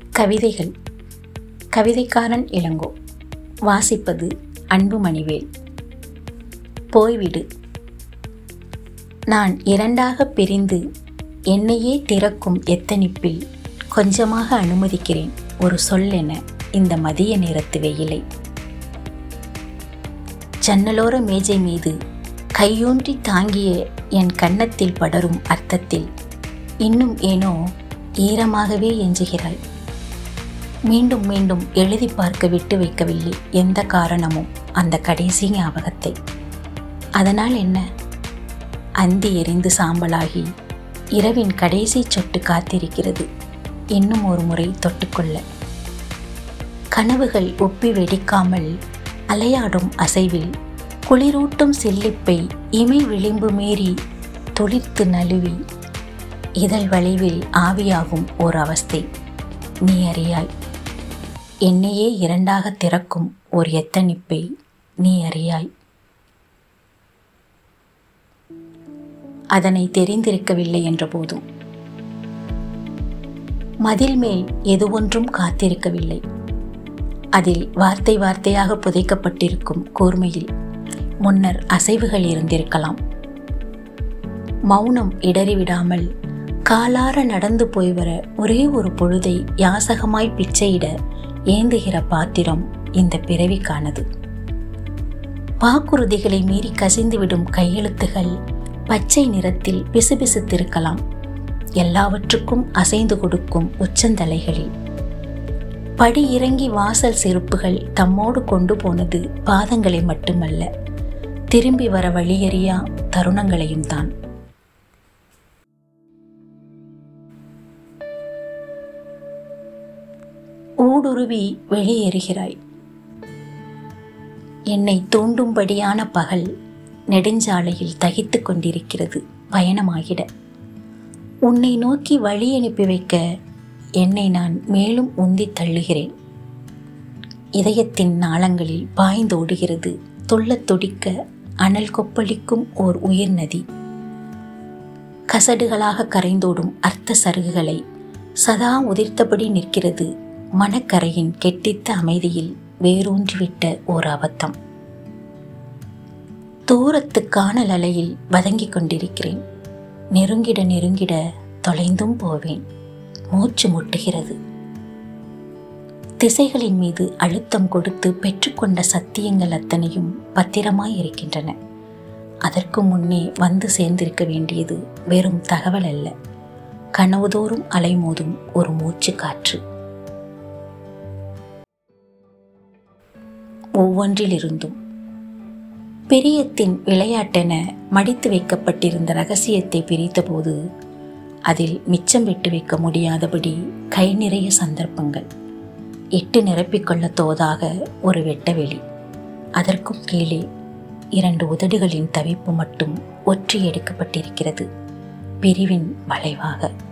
கவிதைகள் கவிதைக்காரன் இளங்கோ வாசிப்பது அன்புமணிவேல் போய்விடு நான் இரண்டாக பிரிந்து என்னையே திறக்கும் எத்தனிப்பில் கொஞ்சமாக அனுமதிக்கிறேன் ஒரு சொல் என இந்த மதிய நேரத்து வெயிலை ஜன்னலோர மேஜை மீது கையூன்றி தாங்கிய என் கன்னத்தில் படரும் அர்த்தத்தில் இன்னும் ஏனோ ஈரமாகவே எஞ்சுகிறாய் மீண்டும் மீண்டும் எழுதி பார்க்க விட்டு வைக்கவில்லை எந்த காரணமும் அந்த கடைசி ஞாபகத்தை அதனால் என்ன அந்தி எரிந்து சாம்பலாகி இரவின் கடைசி சொட்டு காத்திருக்கிறது இன்னும் ஒரு முறை தொட்டுக்கொள்ள கனவுகள் ஒப்பி வெடிக்காமல் அலையாடும் அசைவில் குளிரூட்டும் சில்லிப்பை இமை விளிம்பு மீறி துளிர்த்து நழுவி இதழ் வளைவில் ஆவியாகும் ஓர் அவஸ்தை நீ அறியாய் என்னையே இரண்டாக திறக்கும் ஓர் எத்தனிப்பை நீ அறியாய் அதனை தெரிந்திருக்கவில்லை என்ற போதும் மதில் மேல் எது ஒன்றும் காத்திருக்கவில்லை அதில் வார்த்தை வார்த்தையாக புதைக்கப்பட்டிருக்கும் கூர்மையில் முன்னர் அசைவுகள் இருந்திருக்கலாம் மௌனம் இடறிவிடாமல் காலார நடந்து போய் வர ஒரே ஒரு பொழுதை யாசகமாய் பிச்சையிட ஏந்துகிற பாத்திரம் இந்த பிறவிக்கானது வாக்குறுதிகளை மீறி கசிந்துவிடும் கையெழுத்துகள் பச்சை நிறத்தில் பிசுபிசுத்திருக்கலாம் எல்லாவற்றுக்கும் அசைந்து கொடுக்கும் உச்சந்தலைகளில் படி இறங்கி வாசல் செருப்புகள் தம்மோடு கொண்டு போனது பாதங்களை மட்டுமல்ல திரும்பி வர வழியறியா தருணங்களையும் தான் ஊடுருவி வெளியேறுகிறாய் என்னை தூண்டும்படியான பகல் நெடுஞ்சாலையில் தகித்து கொண்டிருக்கிறது பயணமாகிட உன்னை நோக்கி வழி அனுப்பி வைக்க என்னை நான் மேலும் உந்தி தள்ளுகிறேன் இதயத்தின் நாளங்களில் பாய்ந்தோடுகிறது துள்ளத் துடிக்க அனல் கொப்பளிக்கும் ஓர் உயிர் நதி கசடுகளாக கரைந்தோடும் அர்த்த சருகுகளை சதா உதிர்த்தபடி நிற்கிறது மனக்கரையின் கெட்டித்த அமைதியில் வேரூன்றிவிட்ட ஓர் அபத்தம் தூரத்து காணல் அலையில் வதங்கிக் கொண்டிருக்கிறேன் நெருங்கிட நெருங்கிட தொலைந்தும் போவேன் மூச்சு முட்டுகிறது திசைகளின் மீது அழுத்தம் கொடுத்து பெற்றுக்கொண்ட சத்தியங்கள் அத்தனையும் பத்திரமாய் இருக்கின்றன அதற்கு முன்னே வந்து சேர்ந்திருக்க வேண்டியது வெறும் தகவல் அல்ல கனவுதோறும் அலைமோதும் ஒரு மூச்சு காற்று ஒவ்வொன்றிலிருந்தும் பெரியத்தின் விளையாட்டென மடித்து வைக்கப்பட்டிருந்த ரகசியத்தை பிரித்தபோது அதில் மிச்சம் விட்டு வைக்க முடியாதபடி கை நிறைய சந்தர்ப்பங்கள் எட்டு நிரப்பிக்கொள்ள தோதாக ஒரு வெட்டவெளி அதற்கும் கீழே இரண்டு உதடுகளின் தவிப்பு மட்டும் ஒற்றி எடுக்கப்பட்டிருக்கிறது பிரிவின் வளைவாக